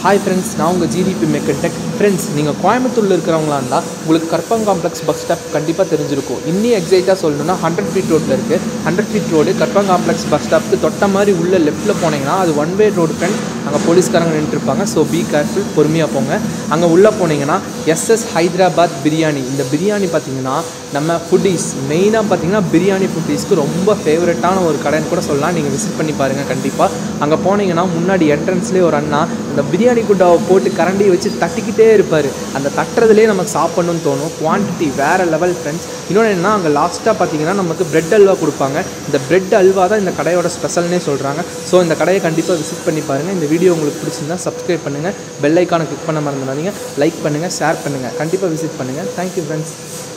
hi friends நான் உங்கள் GDP maker tech friends நீங்கள் கோயம்புத்தூரில் இருக்கிறவங்களா இருந்தால் உங்களுக்கு கற்பம் காம்ப்ளெக்ஸ் பஸ் ஸ்டாப் கண்டிப்பாக தெரிஞ்சிருக்கும் இன்னும் எக்ஸைட்டாக சொல்லணும்னா ஹண்ட்ரட் ஃபீட் ரோட்டில் இருக்குது hundred feet road Karpam complex bus ஸ்டாப்புக்கு தொட்ட மாதிரி உள்ள லெஃப்ட்டில் போனீங்கன்னா அது ஒன் வே ரோடு ஃப்ரெண்ட் அங்கே போலீஸ்காரங்க நின்றுருப்பாங்க ஸோ பி கேர்ஃபுல் பொறுமையாக போங்க அங்கே உள்ளே போனீங்கன்னா எஸ்எஸ் ஹைதராபாத் பிரியாணி இந்த பிரியாணி பார்த்தீங்கன்னா நம்ம ஃபுட்டீஸ் மெயினாக பார்த்தீங்கன்னா பிரியாணி ஃபுட்டீஸ்க்கு ரொம்ப ஃபேவரட்டான ஒரு கடைன்னு கூட சொல்லலாம் நீங்கள் விசிட் பண்ணி பாருங்கள் கண்டிப்பாக அங்கே போனீங்கன்னா முன்னாடி என்ட்ரன்ஸ்லேயே ஒரு அண்ணா அந்த பிரியாணி குண்டாவை போட்டு கரண்டியை வச்சு தட்டிக்கிட்டே இருப்பார் அந்த தட்டுறதுலேயே நமக்கு சாப்பிட்ணுன்னு தோணும் குவான்டிட்டி வேறு லெவல் ஃப்ரெண்ட்ஸ் இன்னொன்று என்ன அங்கே லாஸ்ட்டாக பார்த்தீங்கன்னா நமக்கு பிரெட் அல்வா கொடுப்பாங்க இந்த பிரெட் அல்வா தான் இந்த கடையோட ஸ்பெஷல்னே சொல்கிறாங்க ஸோ இந்த கடையை கண்டிப்பாக விசிட் பண்ணி பாருங்கள் இந்த வீடியோ உங்களுக்கு பிடிச்சிருந்தா சப்ஸ்கிரைப் பண்ணுங்கள் பெல் ஐக்கானை கிளிக் பண்ண மறந்துடாதீங்க லைக் பண்ணுங்கள் ஷேர் பண்ணுங்கள் கண்டிப்பாக விசிட் பண்ணுங்கள் தேங்க்யூ ஃப்ரெண்ட்ஸ்